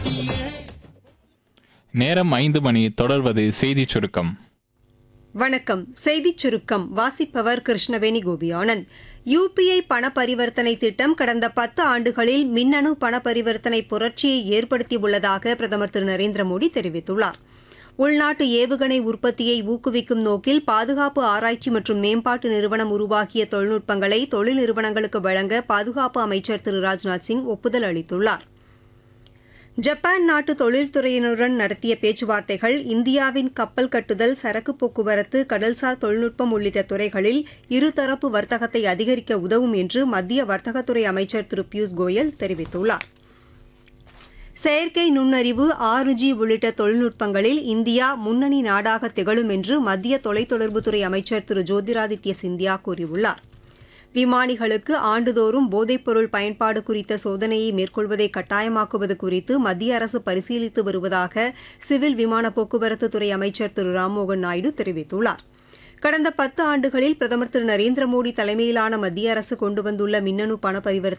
நேரம் ஐந்து மணி தொடர்வது செய்திச் சுருக்கம் வணக்கம் செய்திச் சுருக்கம் வாசிப்பவர் கிருஷ்ணவேணி கோபியானந்த் யுபிஐ பண பரிவர்த்தனை திட்டம் கடந்த பத்து ஆண்டுகளில் மின்னணு பண பரிவர்த்தனை புரட்சியை ஏற்படுத்தியுள்ளதாக பிரதமர் திரு நரேந்திர மோடி தெரிவித்துள்ளார் உள்நாட்டு ஏவுகணை உற்பத்தியை ஊக்குவிக்கும் நோக்கில் பாதுகாப்பு ஆராய்ச்சி மற்றும் மேம்பாட்டு நிறுவனம் உருவாக்கிய தொழில்நுட்பங்களை தொழில் நிறுவனங்களுக்கு வழங்க பாதுகாப்பு அமைச்சர் திரு ராஜ்நாத் சிங் ஒப்புதல் அளித்துள்ளார் ஜப்பான் நாட்டு தொழில்துறையினருடன் நடத்திய பேச்சுவார்த்தைகள் இந்தியாவின் கப்பல் கட்டுதல் சரக்கு போக்குவரத்து கடல்சார் தொழில்நுட்பம் உள்ளிட்ட துறைகளில் இருதரப்பு வர்த்தகத்தை அதிகரிக்க உதவும் என்று மத்திய வர்த்தகத்துறை அமைச்சர் திரு பியூஷ் கோயல் தெரிவித்துள்ளார் செயற்கை நுண்ணறிவு ஆறு ஜி உள்ளிட்ட தொழில்நுட்பங்களில் இந்தியா முன்னணி நாடாக திகழும் என்று மத்திய தொலைத்தொடர்புத்துறை அமைச்சர் திரு ஜோதிராதித்ய சிந்தியா கூறியுள்ளார் விமானிகளுக்கு ஆண்டுதோறும் போதைப்பொருள் பயன்பாடு குறித்த சோதனையை மேற்கொள்வதை கட்டாயமாக்குவது குறித்து மத்திய அரசு பரிசீலித்து வருவதாக சிவில் விமான போக்குவரத்து துறை அமைச்சர் திரு ராம்மோகன் நாயுடு தெரிவித்துள்ளார் கடந்த பத்து ஆண்டுகளில் பிரதமர் திரு நரேந்திர மோடி தலைமையிலான மத்திய அரசு கொண்டு வந்துள்ள மின்னணு பண பரிவர்த்தனை